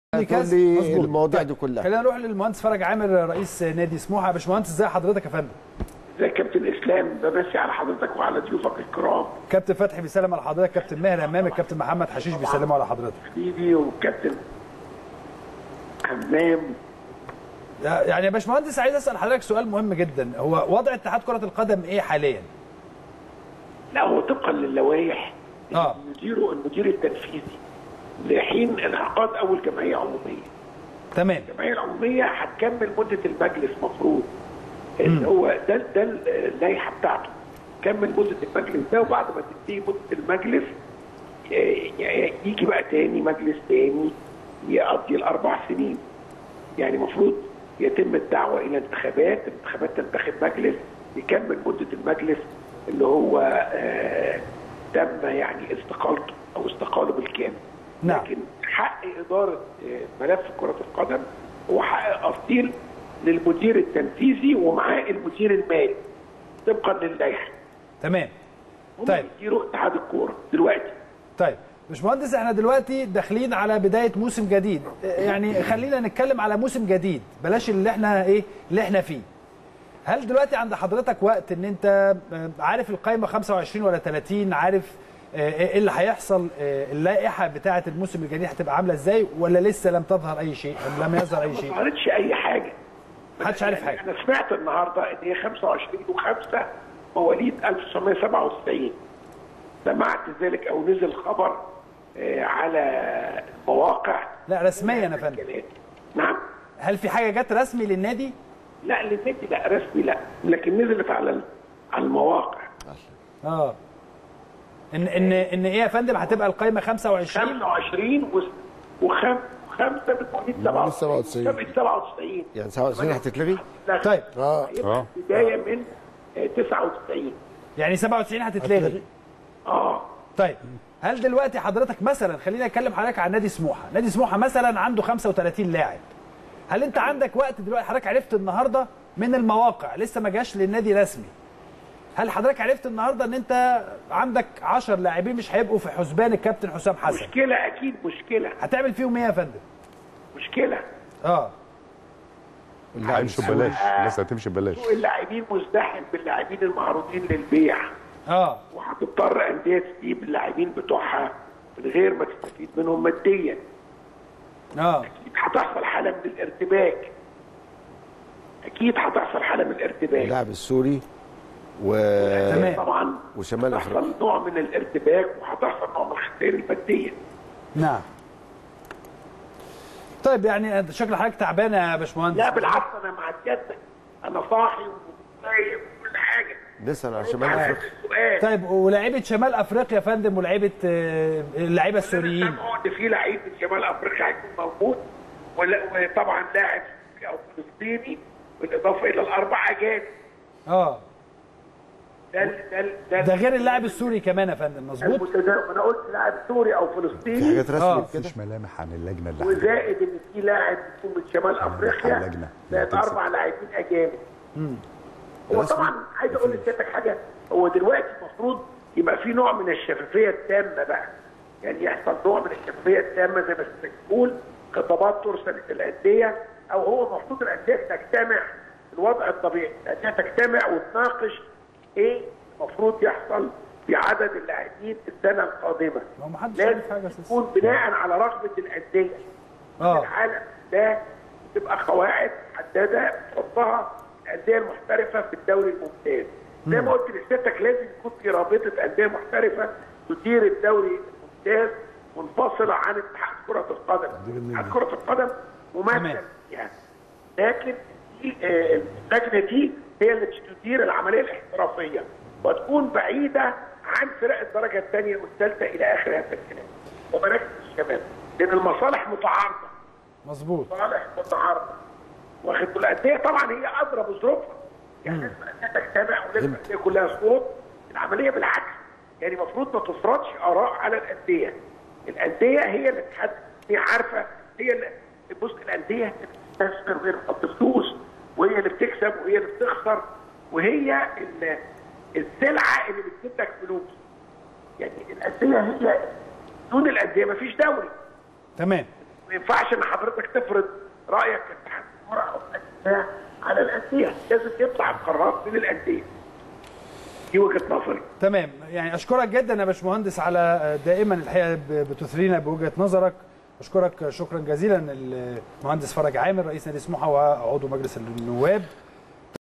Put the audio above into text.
هتقول لي المواضيع دي كلها خلينا نروح للمهندس فرج عامر رئيس نادي سموحه يا باشمهندس ازي حضرتك يا فندم ازي كابتن اسلام بمسي على حضرتك وعلى ضيوفك الكرام كابتن فتحي بيسلم على حضرتك كابتن ماهر امام الكابتن محمد حشيش بيسلموا على حضرتك حبيبي وكابتن همام يعني يا باشمهندس عايز اسال حضرتك سؤال مهم جدا هو وضع اتحاد كره القدم ايه حاليا لا هو طبقا للوائح اه المدير المدير التنفيذي لحين انعقاد اول جمعيه عموميه تمام الجمعيه العموميه هتكمل مده المجلس مفروض اللي هو ده ده اللائحه بتاعته كمل مده المجلس ده وبعد ما تنتهي مده المجلس ي- يجي بقى تاني مجلس تاني يقضي الاربع سنين يعني المفروض يتم الدعوه الى انتخابات الانتخابات تنتخب مجلس يكمل مده المجلس اللي هو آه تم يعني استقالته او استقاله بالكامل نعم. لكن حق اداره آه، ملف كره القدم هو حق اصيل للمدير التنفيذي ومعاه المدير المالي طبقا للائحه تمام هم طيب. بيديروا اتحاد الكوره دلوقتي طيب باشمهندس احنا دلوقتي داخلين على بدايه موسم جديد يعني خلينا نتكلم على موسم جديد بلاش اللي احنا ايه اللي احنا فيه هل دلوقتي عند حضرتك وقت ان انت آه، عارف القائمه 25 ولا 30 عارف آه، ايه اللي هيحصل آه، اللائحه بتاعه الموسم الجديد هتبقى عامله ازاي ولا لسه لم تظهر اي شيء أم لم يظهر اي ما شيء ظهرتش اي حاجه محدش عارف حاجه انا سمعت النهارده ان هي 25 و5 مواليد 1997 سمعت ذلك او نزل خبر آه، على المواقع لا رسميا يا فندم نعم هل في حاجه جت رسمي للنادي لا للنادي لا رسمي لا لكن نزلت على ال- على المواقع اه ان ان ان ايه يا فندم هتبقى القائمه 25 25 و وخم خمسه بتواليد 97 97. بتواليد 97 يعني 97 هتتلغي لا، طيب. اه هيبقى بدايه من آه، 99 يعني 97 هتتلغي اه طيب هل دلوقتي حضرتك مثلا خلينا نتكلم حضرتك عن نادي سموحه نادي سموحه مثلا عنده 35 لاعب هل انت عندك وقت دلوقتي حضرتك عرفت النهارده من المواقع لسه ما جاش للنادي رسمي هل حضرتك عرفت النهارده ان انت عندك 10 لاعبين مش هيبقوا في حسبان الكابتن حسام حسن مشكله اكيد مشكله هتعمل فيهم ايه يا فندم مشكله اه هيمشوا ببلاش الناس هتمشي ببلاش سوق اللاعبين مزدحم باللاعبين المعروضين للبيع اه وهتضطر انديه تسيب اللاعبين بتوعها من غير ما تستفيد منهم ماديا اه اكيد هتحصل حاله من الارتباك اكيد هتحصل حاله من الارتباك اللاعب السوري و... تمام. طبعا وشمال افريقيا هتحصل نوع من الارتباك وهتحصل نوع من الخسائر الماديه نعم طيب يعني انت شكل حضرتك تعبان يا باشمهندس لا بالعكس انا مع الجد انا صاحي ومتضايق وكل حاجه نسال على شمال عارف افريقيا السؤال طيب ولاعيبه شمال افريقيا يا فندم ولاعيبه آه، اللعيبه السوريين سامعوا ان في لعيب من شمال افريقيا هيكون موجود ولا- وطبعا لاعب سوري او فلسطيني بالاضافه الى الاربع اجانب اه ده ال- ده ال- ده ده غير اللاعب السوري كمان يا فندم مظبوط المتدا- انا قلت لاعب سوري او في فلسطيني حاجات آه. رسمي كده مفيش ملامح عن اللجنه اللي وزائد ان في لاعب يكون من شمال افريقيا اللجنة. زائد تمسك. اربع لاعبين اجانب هو رسمي. طبعا عايز اقول لسيادتك حاجه هو دلوقتي المفروض يبقى في نوع من الشفافيه التامه بقى يعني يحصل نوع من الشفافيه التامه زي ما سيادتك بتقول خطابات ترسل للانديه او هو المفروض الانديه تجتمع في الوضع الطبيعي الانديه تجتمع وتناقش ايه المفروض يحصل في عدد اللاعبين السنه القادمه ما هو محدش لازم عارف حاجة أساساً. يكون بناء على رغبه الانديه اه العالم ده تبقى قواعد محدده تحطها الانديه المحترفه في الدوري الممتاز زي ما قلت لسيادتك لازم يكون في رابطه انديه محترفه تدير الدوري الممتاز منفصله عن اتحاد كره القدم اتحاد كره القدم تمام. ممثل يعني لكن دي آه، اللجنه دي هي اللي تدير العمليه الاحترافيه وتكون بعيده عن فرق الدرجه الثانيه والثالثه الى اخر هذا الكلام ومراكز الشباب لان المصالح متعارضه مظبوط مصالح متعارضه واخد الانديه طبعا هي ادرى بظروفها يعني لازم الانديه تجتمع ولازم الانديه كلها صوت العمليه بالعكس يعني المفروض ما تفرضش اراء على الانديه الانديه هي اللي تحدد هي عارفه هي اللي بص الانديه بتستثمر وهي اللي بتحط فلوس وهي اللي بتكسب وهي اللي بتخسر وهي ال- السلعه اللي بتجيب لك فلوس يعني الانديه هي دون الانديه مفيش دوري تمام ما ينفعش ان حضرتك تفرض رايك كاتحاد كوره او الانديه على الانديه لازم يطلع القرارات من الانديه دي وجهه نظري تمام يعني اشكرك جدا يا باشمهندس على دائما الحقيقه ب- بتثرينا بوجهه نظرك اشكرك شكرا جزيلا المهندس فرج عامر رئيس نادي سموحه وعضو مجلس النواب